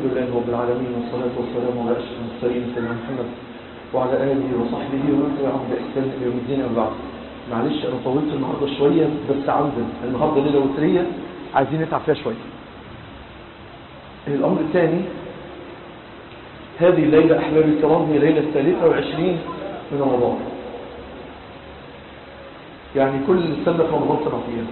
الحمد لله رب العالمين والصلاة والسلام على أشرف المرسلين سيدنا محمد وعلى آله وصحبه ومن تبعهم بإحسان إلى يوم الدين أما بعد معلش أنا طولت النهاردة شوية بس عمدا النهاردة ليلة وترية عايزين نتعب فيها شوية الأمر الثاني هذه الليلة أحبابي الكرام هي ليلة الثالثة وعشرين من رمضان يعني كل سنة في رمضان سنة فيها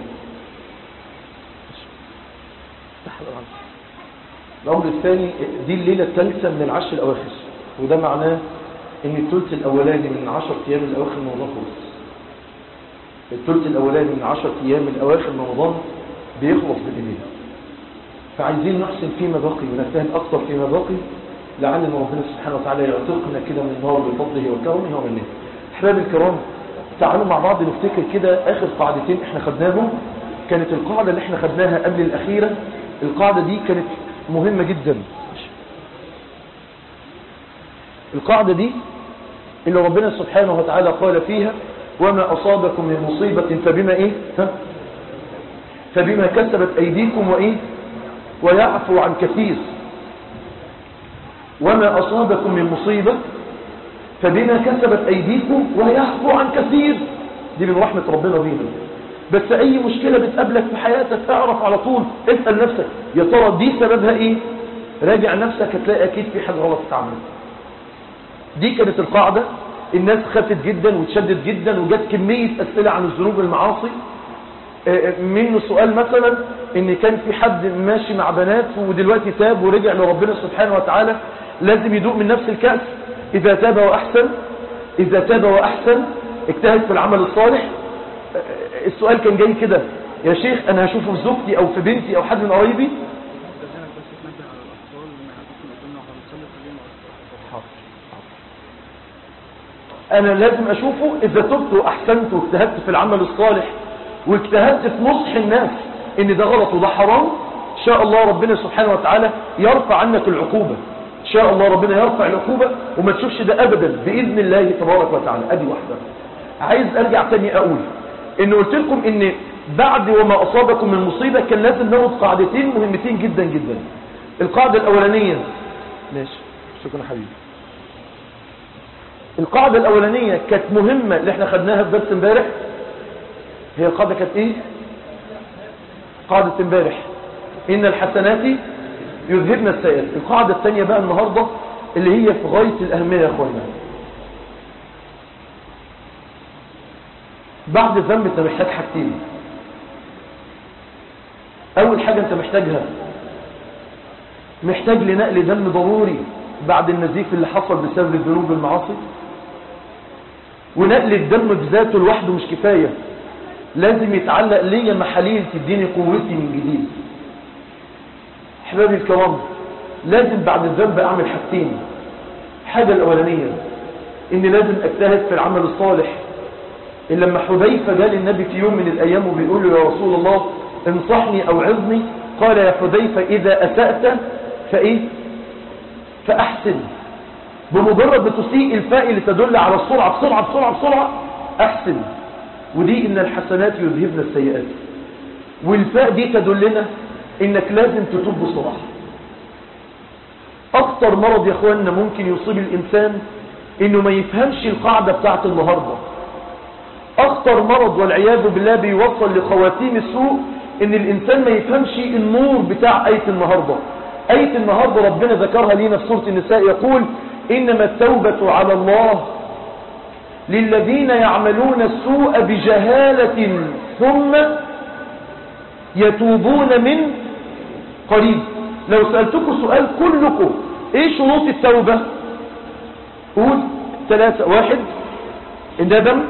الأمر الثاني دي الليلة الثالثة من العشر الأواخر وده معناه ان الثلث الأولاني من عشر أيام الأواخر من رمضان خلص الثلث الأولاني من عشر أيام الأواخر من رمضان بيخلص بالليل فعايزين نحسن فيما باقي ونجتهد أكثر فيما باقي لعل ان ربنا سبحانه وتعالى يعتقنا كده من النار بفضله وكرمه ومنه أحباب الكرام تعالوا مع بعض نفتكر كده آخر قاعدتين احنا خدناهم كانت القاعدة اللي احنا خدناها قبل الأخيرة القاعدة دي كانت مهمة جدا القاعدة دي اللي ربنا سبحانه وتعالى قال فيها وما أصابكم من مصيبة فبما إيه ها؟ فبما كسبت أيديكم وإيه ويعفو عن كثير وما أصابكم من مصيبة فبما كسبت أيديكم ويعفو عن كثير دي من رحمة ربنا بينا بس أي مشكلة بتقابلك في حياتك تعرف على طول اسأل نفسك يا ترى دي سببها إيه راجع نفسك هتلاقي أكيد في حاجة غلط اتعملت دي كانت القاعدة الناس خافت جدا وتشدد جدا وجت كمية أسئلة عن الذنوب والمعاصي منه سؤال مثلا ان كان في حد ماشي مع بنات ودلوقتي تاب ورجع لربنا سبحانه وتعالى لازم يدوق من نفس الكأس اذا تاب واحسن اذا تاب واحسن اجتهد في العمل الصالح السؤال كان جاي كده يا شيخ انا هشوفه في زوجتي او في بنتي او حد من قرايبي انا لازم اشوفه اذا تبت واحسنت واجتهدت في العمل الصالح واجتهدت في نصح الناس ان ده غلط وده حرام ان شاء الله ربنا سبحانه وتعالى يرفع عنك العقوبة ان شاء الله ربنا يرفع العقوبة وما تشوفش ده ابدا باذن الله تبارك وتعالى ادي واحدة عايز ارجع تاني اقول ان قلت لكم ان بعد وما اصابكم من مصيبة كان لازم ناخد قاعدتين مهمتين جدا جدا القاعدة الاولانية ماشي شكرا حبيبي القاعدة الاولانية كانت مهمة اللي احنا خدناها في درس امبارح هي القاعدة كانت ايه قاعدة امبارح ان الحسنات يذهبن السيئات القاعدة الثانية بقى النهاردة اللي هي في غاية الاهمية يا اخوانا بعد الذنب انت محتاج حاجتين اول حاجة انت محتاجها محتاج لنقل دم ضروري بعد النزيف اللي حصل بسبب الذنوب والمعاصي ونقل الدم بذاته لوحده مش كفاية لازم يتعلق ليا محاليل تديني قوتي من جديد احبابي الكرام لازم بعد الذنب اعمل حاجتين الحاجة الاولانية اني لازم اجتهد في العمل الصالح إن لما حذيفة جاء للنبي في يوم من الايام وبيقول له يا رسول الله انصحني او عظني قال يا حذيفة اذا اسأت فايه فاحسن بمجرد بتسيء الفاء اللي تدل على السرعة بسرعة بسرعة بسرعة احسن ودي ان الحسنات يذهبن السيئات والفاء دي تدلنا انك لازم تتوب بسرعة اكتر مرض يا اخواننا ممكن يصيب الانسان انه ما يفهمش القاعدة بتاعت النهاردة اخطر مرض والعياذ بالله بيوصل لخواتيم السوء ان الانسان ما يفهمش النور بتاع اية النهاردة اية النهاردة ربنا ذكرها لينا في سورة النساء يقول انما التوبة على الله للذين يعملون السوء بجهالة ثم يتوبون من قريب لو سألتكم سؤال كلكم ايه شروط التوبة قول ثلاثة واحد الندم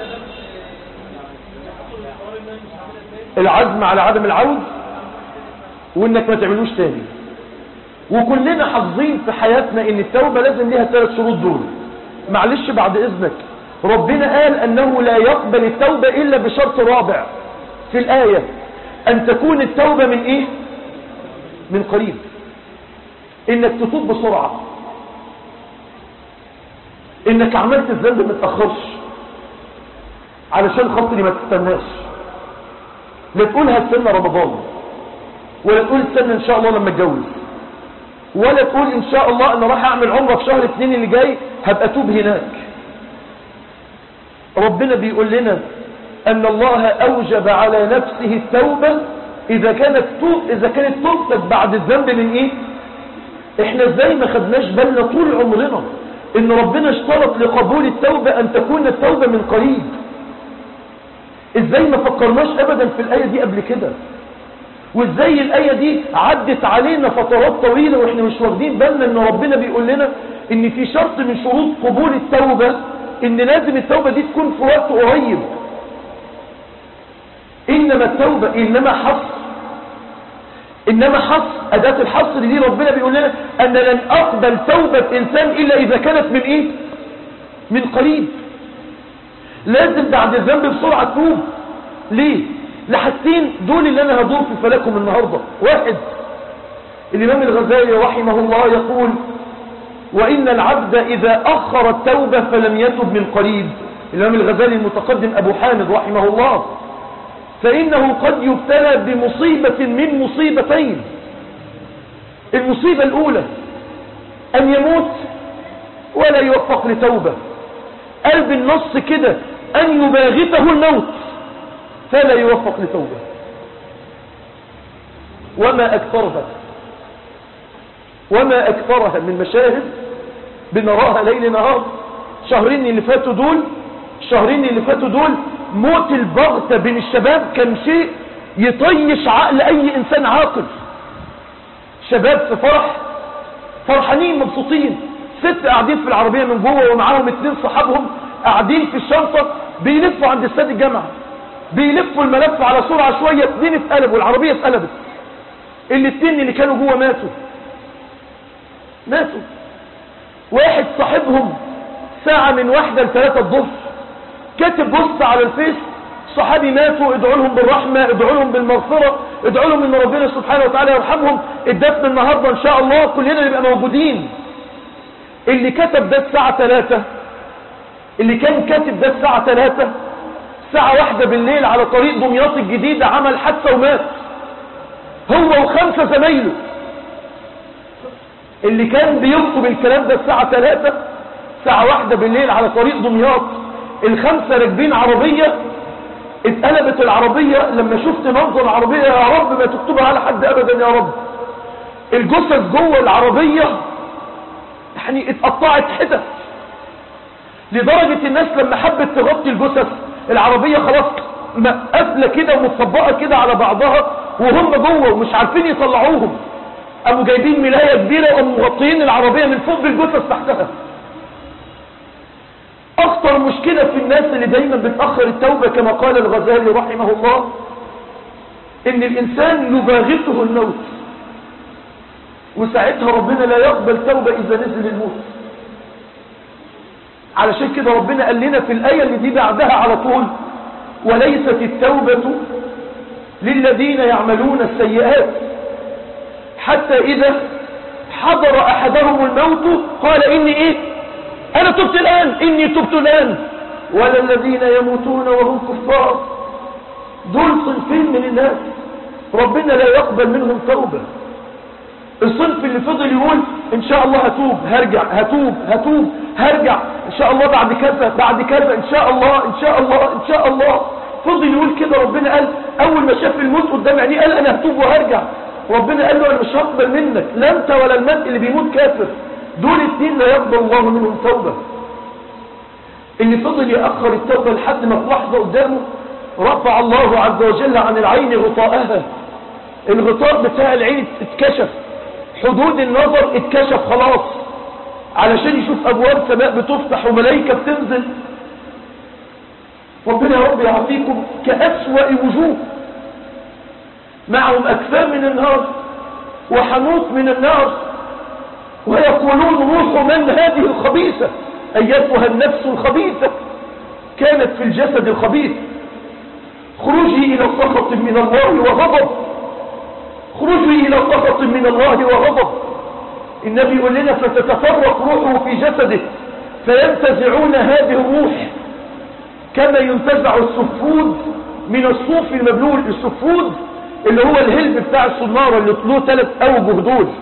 العزم على عدم العود وانك ما تعملوش تاني وكلنا حافظين في حياتنا ان التوبة لازم ليها ثلاث شروط دول معلش بعد اذنك ربنا قال أنه لا يقبل التوبة إلا بشرط رابع في الآية أن تكون التوبة من إيه من قريب إنك تتوب بسرعة إنك عملت الذنب ما تأخرش علشان خاطري ما تستناش لا تقول هستنى رمضان ولا تقول استنى إن شاء الله لما اتجوز ولا تقول ان شاء الله انا راح اعمل عمره في شهر اتنين اللي جاي هبقى توب هناك ربنا بيقول لنا ان الله اوجب على نفسه التوبة اذا كانت توب اذا كانت توبتك بعد الذنب من ايه احنا ازاي ما خدناش بالنا طول عمرنا ان ربنا اشترط لقبول التوبة ان تكون التوبة من قريب ازاي ما فكرناش ابدا في الاية دي قبل كده وازاي الاية دي عدت علينا فترات طويلة واحنا مش واخدين بالنا ان ربنا بيقول لنا ان في شرط من شروط قبول التوبة ان لازم التوبة دي تكون في وقت قريب انما التوبة انما حصر انما حصر اداة الحصر دي ربنا بيقول لنا ان لن اقبل توبة انسان الا اذا كانت من ايه من قريب لازم بعد الذنب بسرعة توب ليه لحاجتين دول اللي انا هدور في فلكم النهاردة واحد الامام الغزالي رحمه الله يقول وان العبد اذا اخر التوبة فلم يتب من قريب الامام الغزالي المتقدم ابو حامد رحمه الله فانه قد يبتلى بمصيبة من مصيبتين المصيبة الاولى ان يموت ولا يوفق لتوبة قلب النص كده ان يباغته الموت فلا يوفق لتوبة وما أكثرها وما أكثرها من مشاهد بنراها ليل نهار شهرين اللي فاتوا دول شهرين اللي فاتوا دول موت البغتة بين الشباب كان شيء يطيش عقل أي إنسان عاقل شباب في فرح فرحانين مبسوطين ست قاعدين في العربية من جوه ومعاهم اتنين صحابهم قاعدين في الشنطة بيلفوا عند استاد الجامعة بيلفوا الملف على سرعة شوية اتنين اتقلبوا العربية اتقلبت الاتنين اللي كانوا جوه ماتوا ماتوا واحد صاحبهم ساعة من واحدة لثلاثة الظهر كاتب بوست على الفيس صحابي ماتوا ادعوا لهم بالرحمة ادعوا لهم بالمغفرة ادعوا لهم ان ربنا سبحانه وتعالى يرحمهم الدفن النهاردة ان شاء الله كلنا نبقى موجودين اللي كتب ده الساعة 3 اللي كان كاتب ده الساعة 3 ساعة واحدة بالليل على طريق دمياط الجديدة عمل حادثة ومات هو وخمسة زمايله اللي كان بيكتب الكلام ده الساعة 3 ساعة واحدة بالليل على طريق دمياط الخمسة راكبين عربية اتقلبت العربية لما شفت منظر العربية يا رب ما تكتبها على حد ابدا يا رب الجثث جوه العربية يعني اتقطعت حتت لدرجة الناس لما حبت تغطي الجثث العربية خلاص قافله كده ومتطبقة كده على بعضها وهم جوه ومش عارفين يطلعوهم قاموا جايبين ملاية كبيرة وقاموا مغطيين العربية من فوق بالجثث تحتها اخطر مشكلة في الناس اللي دايما بتأخر التوبة كما قال الغزالي رحمه الله ان الانسان يباغته الموت وساعتها ربنا لا يقبل توبة اذا نزل الموت علشان كده ربنا قال لنا في الآية اللي دي بعدها على طول وليست التوبة للذين يعملون السيئات حتى إذا حضر أحدهم الموت قال إني إيه أنا تبت الآن إني تبت الآن ولا الذين يموتون وهم كفار دول صنفين من الناس ربنا لا يقبل منهم توبة الصنف اللي فضل يقول ان شاء الله هتوب هرجع هتوب هتوب هرجع ان شاء الله بعد كذا بعد كذا ان شاء الله ان شاء الله ان شاء الله فضل يقول كده ربنا قال اول ما شاف الموت قدام عينيه قال انا هتوب وهرجع ربنا قال له انا مش هقبل منك لا انت ولا المات اللي بيموت كافر دول اتنين لا يقبل الله منهم توبة اللي فضل يأخر التوبة لحد ما في لحظة قدامه رفع الله عز وجل عن العين غطاءها الغطاء بتاع العين اتكشف حدود النظر اتكشف خلاص علشان يشوف ابواب سماء بتفتح وملائكة بتنزل ربنا يا رب يعطيكم كأسوأ وجوه معهم أكفاء من النار وحنوط من النار ويقولون روح من هذه الخبيثة أيتها النفس الخبيثة كانت في الجسد الخبيث خروجي إلى سخط من الله وغضب خروجي إلى سخط من الله وغضب النبي يقول لنا فتتفرق روحه في جسده فينتزعون هذه الروح كما ينتزع السفود من الصوف المبلول السفود اللي هو الهلب بتاع الصنارة اللي طلوه ثلاث أوجه دول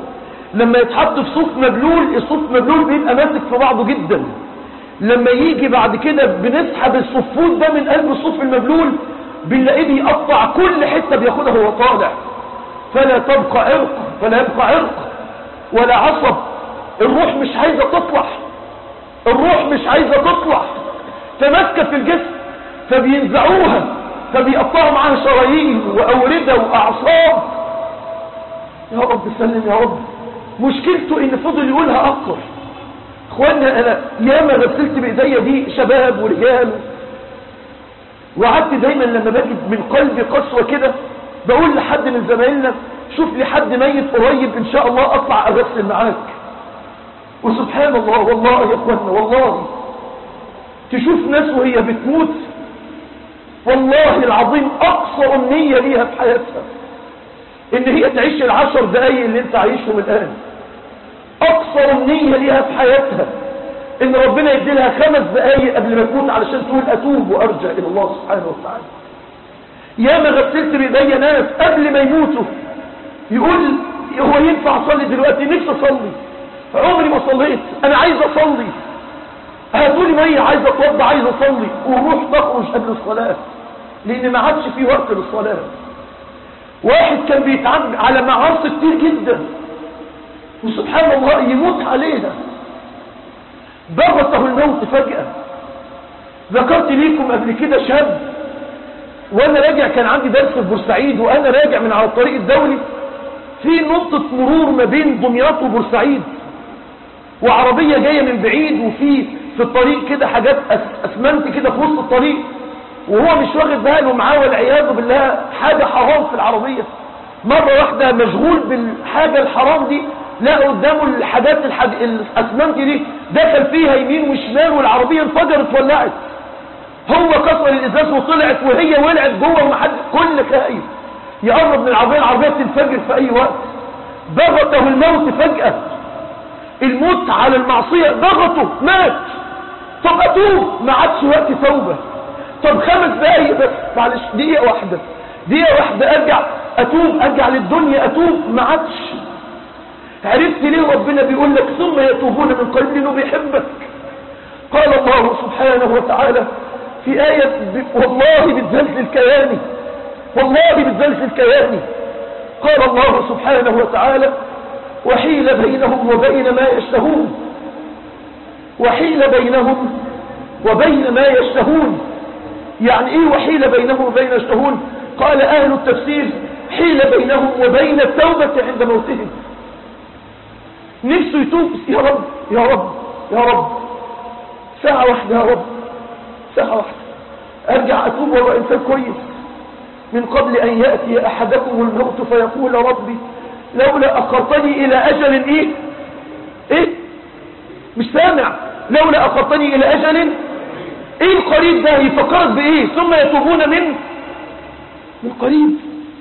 لما يتحط في صوف مبلول الصوف مبلول بيبقى ماسك في بعضه جدا لما يجي بعد كده بنسحب الصفوت ده من قلب الصوف المبلول بنلاقيه بيقطع كل حته بياخدها وهو طالع فلا تبقى عرق فلا يبقى عرق ولا عصب الروح مش عايزه تطلع الروح مش عايزه تطلع فماسكه في الجسم فبينزعوها فبيقطعوا معاها شرايين واورده واعصاب يا رب سلم يا رب مشكلته ان فضل يقولها اكتر اخوانا انا ياما غسلت بايديا دي شباب ورجال وقعدت دايما لما بجد من قلبي قسوه كده بقول لحد من زمايلنا شوف لي حد ميت قريب ان شاء الله اطلع اغسل معاك وسبحان الله والله يا اخوانا والله تشوف ناس وهي بتموت والله العظيم اقصى امنيه ليها في حياتها ان هي تعيش العشر دقايق اللي انت عايشهم الان اقصى امنيه ليها في حياتها ان ربنا يدي لها خمس دقايق قبل ما تموت علشان تقول اتوب وارجع الى الله سبحانه وتعالى يا ما غسلت بايديا ناس قبل ما يموتوا يقول هو ينفع اصلي دلوقتي نفسي اصلي عمري ما صليت انا عايز اصلي هاتولي ميه عايز اتوضى عايز اصلي والروح تخرج قبل الصلاه لان ما عادش في وقت للصلاه واحد كان بيتعامل على معاصي كتير جدا وسبحان الله يموت عليها ضغطه الموت فجأة ذكرت ليكم قبل كده شاب وانا راجع كان عندي درس في بورسعيد وانا راجع من على الطريق الدولي في نقطة مرور ما بين دمياط وبورسعيد وعربية جاية من بعيد وفي في الطريق كده حاجات اسمنت كده في وسط الطريق وهو مش واخد باله معاه والعياذ بالله حاجة حرام في العربية مرة واحدة مشغول بالحاجة الحرام دي لقى قدامه الحاجات الحاج... الاسمنت دي دخل فيها يمين وشمال والعربية انفجرت ولعت هو كسر الازاز وطلعت وهي ولعت جوه ومحد كل خايف يقرب من العربية العربية تنفجر في اي وقت ضغطه الموت فجأة الموت على المعصية ضغطه مات طب اتوب ما عادش وقت توبة طب خمس دقايق بس معلش دقيقة واحدة دقيقة واحدة ارجع اتوب ارجع للدنيا اتوب ما عادش عرفت ليه ربنا بيقول لك ثم يتوبون من قريب لانه بيحبك قال الله سبحانه وتعالى في آية ب... والله بتزلزل كياني والله بتزلزل كياني قال الله سبحانه وتعالى وحيل بينهم وبين ما يشتهون وحيل بينهم وبين ما يشتهون يعني ايه وحيل بينهم وبين يشتهون قال اهل التفسير حيل بينهم وبين التوبة عند موتهم نفسه يتوب يا رب يا رب يا رب ساعة واحدة يا رب ساعة واحدة ارجع اتوب وابقى انسان كويس من قبل ان يأتي احدكم الموت فيقول ربي لولا اخرتني الى اجل ايه ايه مش سامع لولا اخرتني الى اجل ايه القريب ده يفكرك بايه ثم يتوبون من من قريب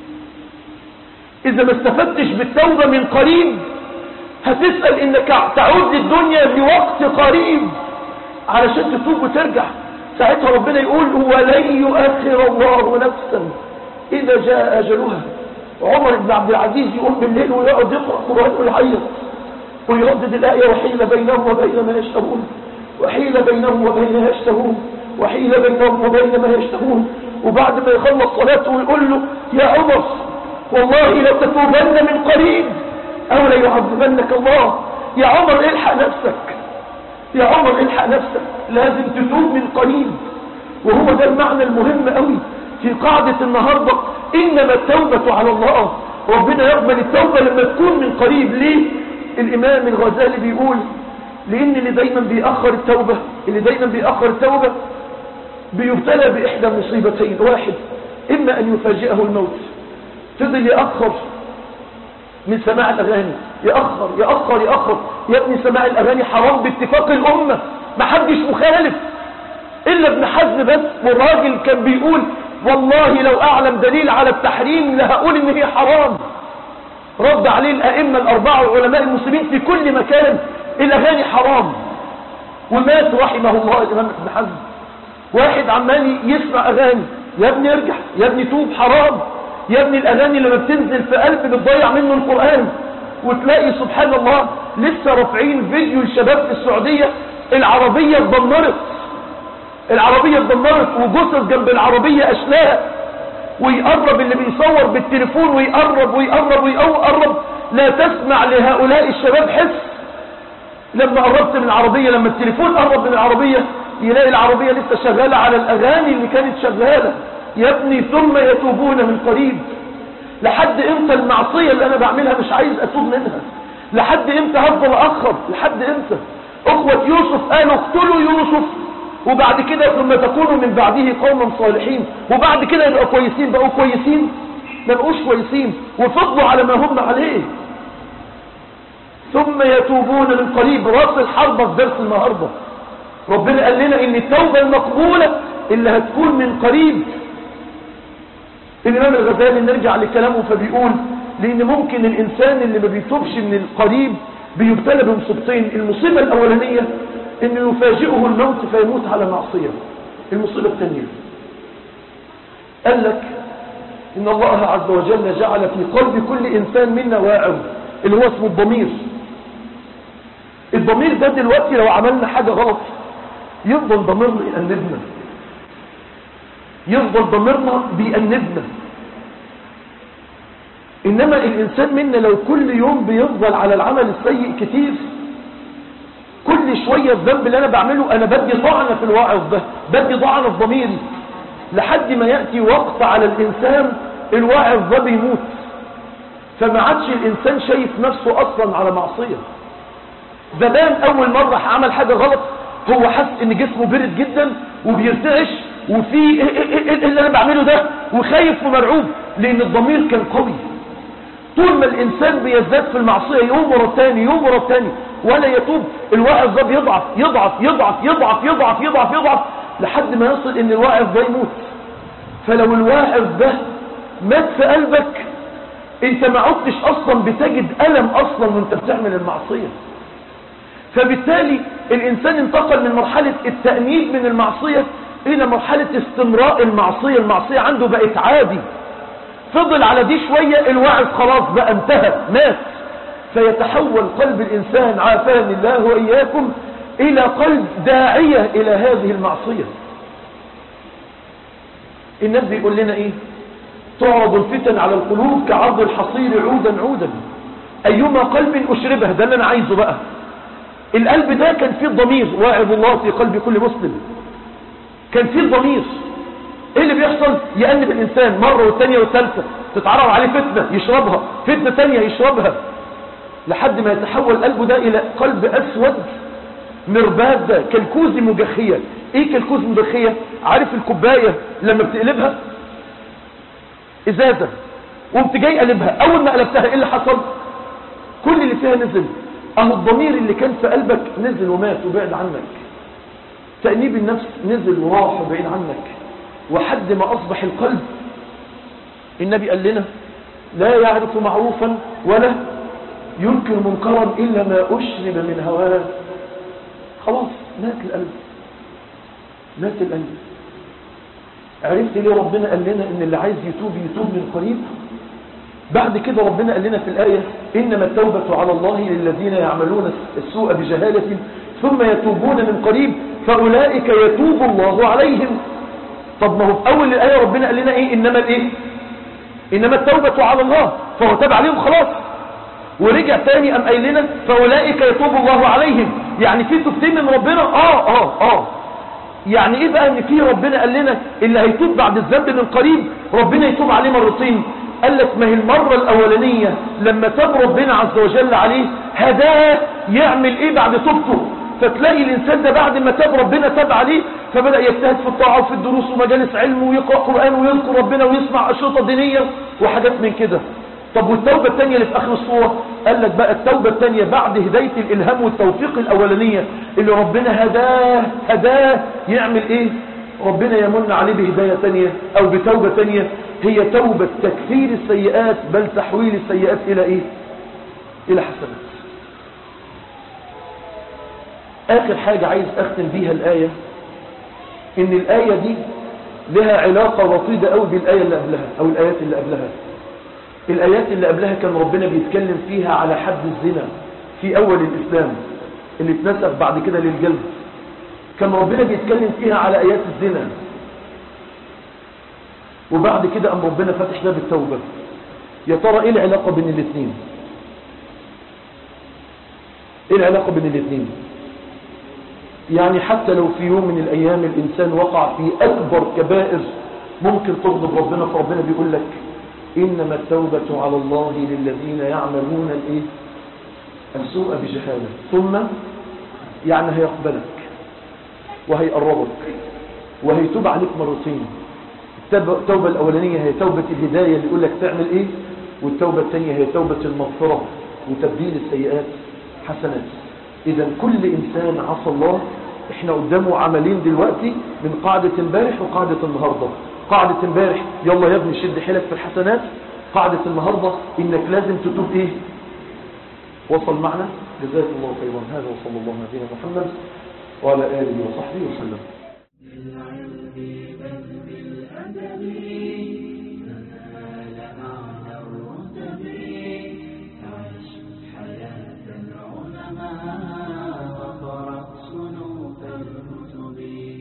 اذا ما استفدتش بالتوبة من قريب هتسأل انك تعود للدنيا بوقت قريب علشان تتوب وترجع ساعتها ربنا يقول ولن يؤخر الله نفسا اذا جاء اجلها عمر بن عبد العزيز يقوم بالليل ويقعد يقرأ قرآن ويعيط ويردد الآية وحيل بينهم وبين ما يشتهون وحيل بينهم وبين ما يشتهون وحيل بينهم وبين ما يشتهون وبعد ما يخلص صلاته ويقول له يا عمر والله لتتوبن من قريب أو ليعذبنك الله يا عمر الحق نفسك يا عمر الحق نفسك لازم تتوب من قريب وهو ده المعنى المهم قوي في قاعدة النهاردة إنما التوبة على الله ربنا يقبل التوبة لما تكون من قريب ليه الإمام الغزالي بيقول لأن اللي دايما بيأخر التوبة اللي دايما بيأخر التوبة بيبتلى بإحدى مصيبتين واحد إما أن يفاجئه الموت فضل يأخر من سماع الأغاني يأخر يأخر يأخر يا ابني سماع الأغاني حرام باتفاق الأمة ما حدش مخالف إلا ابن حزم بس والراجل كان بيقول والله لو أعلم دليل على التحريم لهقول إن هي حرام رد عليه الأئمة الأربعة وعلماء المسلمين في كل مكان الأغاني حرام ومات رحمه الله الإمام ابن حزم واحد عمال يسمع أغاني يا ابني ارجع يا ابني توب حرام يا ابني الأغاني لما بتنزل في قلب بتضيع منه القرآن وتلاقي سبحان الله لسه رافعين فيديو الشباب في السعودية العربية اتدمرت العربية اتدمرت وجثث جنب العربية اشلاء ويقرب اللي بيصور بالتليفون ويقرب ويقرب ويقرب لا تسمع لهؤلاء الشباب حس لما قربت من العربية لما التليفون قرب من العربية يلاقي العربية لسه شغالة على الأغاني اللي كانت شغالة يا ابني ثم يتوبون من قريب لحد امتى المعصية اللي انا بعملها مش عايز اتوب منها لحد امتى هفضل اخر لحد امتى اخوة يوسف قالوا اقتلوا يوسف وبعد كده ثم تكونوا من بعده قوما صالحين وبعد كده يبقوا كويسين بقوا كويسين ما بقوش كويسين وفضلوا على ما هم عليه ثم يتوبون من قريب راس الحربة في درس النهاردة ربنا قال لنا ان التوبة المقبولة اللي هتكون من قريب الإمام الغزالي نرجع لكلامه فبيقول لأن ممكن الإنسان اللي ما بيتوبش من القريب بيبتلى بمصيبتين المصيبة الأولانية أن يفاجئه الموت فيموت على معصية المصيبة الثانية قال لك إن الله عز وجل جعل في قلب كل إنسان منا واعظ اللي هو اسمه الضمير الضمير ده دلوقتي لو عملنا حاجة غلط يفضل ضميرنا يأنبنا يفضل ضميرنا بيأنبنا إنما الإنسان منا لو كل يوم بيفضل على العمل السيء كتير كل شوية الذنب اللي أنا بعمله أنا بدي طعنة في الواعظ ده بدي طعنة في ضميري لحد ما يأتي وقت على الإنسان الواعظ ده بيموت فما عادش الإنسان شايف نفسه أصلا على معصية زمان أول مرة عمل حاجة غلط هو حس ان جسمه برد جدا وبيرتعش وفي ايه ايه ايه اللي انا بعمله ده وخايف ومرعوب لان الضمير كان قوي طول ما الانسان بيزداد في المعصية يوم ورا الثاني يوم ورا الثاني ولا يتوب الواعظ ده بيضعف يضعف يضعف يضعف يضعف يضعف يضعف لحد ما يصل ان الواعظ ده يموت فلو الواعظ ده مات في قلبك انت ما عدتش اصلا بتجد الم اصلا وانت بتعمل المعصية فبالتالي الانسان انتقل من مرحلة التأنيب من المعصية الى مرحلة استمراء المعصية المعصية عنده بقت عادي فضل على دي شوية الواعظ خلاص بقى انتهى مات فيتحول قلب الانسان عافاني الله واياكم الى قلب داعية الى هذه المعصية النبي بيقول لنا ايه تعرض الفتن على القلوب كعرض الحصير عودا عودا ايما قلب اشربه ده اللي انا عايزه بقى القلب ده كان فيه الضمير واعظ الله في قلب كل مسلم كان فيه الضمير ايه اللي بيحصل يأنب الانسان مرة والثانية والثالثة تتعرض عليه فتنة يشربها فتنة ثانية يشربها لحد ما يتحول قلبه ده الى قلب اسود مرباد كالكوز مجخية ايه كالكوز مجخية عارف الكوباية لما بتقلبها ازازة وقمت جاي قلبها اول ما قلبتها ايه اللي حصل كل اللي فيها نزل اهو الضمير اللي كان في قلبك نزل ومات وبعد عنك تأنيب النفس نزل وراح وبعيد عنك وحد ما أصبح القلب النبي قال لنا لا يعرف معروفا ولا ينكر منكرا إلا ما أشرب من هواه خلاص مات القلب مات القلب عرفت ليه ربنا قال لنا ان اللي عايز يتوب يتوب من قريب بعد كده ربنا قال لنا في الآية إنما التوبة على الله للذين يعملون السوء بجهالة ثم يتوبون من قريب فأولئك يتوب الله عليهم طب ما هو في أول الآية ربنا قال لنا إيه إنما الإيه إنما التوبة على الله فهو تاب عليهم خلاص ورجع تاني أم قايل لنا فأولئك يتوب الله عليهم يعني في توبتين من ربنا آه آه آه يعني ايه بقى ان في ربنا قال لنا اللي هيتوب بعد الذنب من قريب ربنا يتوب عليه مرتين قال لك ما هي المرة الاولانية لما تاب ربنا عز وجل عليه هداه يعمل ايه بعد توبته فتلاقي الانسان ده بعد ما تاب ربنا تاب عليه فبدأ يجتهد في الطاعة وفي الدروس ومجالس علم ويقرأ قرآن ويذكر ربنا ويسمع أشرطة دينية وحاجات من كده طب والتوبة الثانية اللي في آخر الصورة قال لك بقى التوبة الثانية بعد هداية الإلهام والتوفيق الأولانية اللي ربنا هداه هداه يعمل إيه ربنا يمن عليه بهداية ثانية أو بتوبة ثانية هي توبة تكفير السيئات بل تحويل السيئات إلى إيه إلى حسنات آخر حاجة عايز أختم بيها الآية إن الآية دي لها علاقة وطيدة أو بالآية اللي قبلها أو الآيات اللي قبلها الآيات اللي قبلها كان ربنا بيتكلم فيها على حد الزنا في أول الإسلام اللي اتنسخ بعد كده للجلد كان ربنا بيتكلم فيها على آيات الزنا وبعد كده أم ربنا فتح باب التوبة يا ترى إيه العلاقة بين الاثنين إيه العلاقة بين الاثنين يعني حتى لو في يوم من الأيام الإنسان وقع في أكبر كبائر ممكن تغضب ربنا فربنا بيقول لك إنما التوبة على الله للذين يعملون الإيه السوء بجهالة ثم يعني هيقبلك وهيقربك وهيتوب عليك مرتين التوبة الأولانية هي توبة الهداية اللي يقول لك تعمل إيه والتوبة الثانية هي توبة المغفرة وتبديل السيئات حسنات إذا كل إنسان عصى الله إحنا قدامه عملين دلوقتي من قاعدة امبارح وقاعدة النهاردة قاعدة امبارح يلا يا ابني شد حيلك في الحسنات قاعدة النهاردة إنك لازم تتوب إيه وصل معنا جزاك الله خيرا هذا وصلى الله على نبينا محمد وعلى آله وصحبه وسلم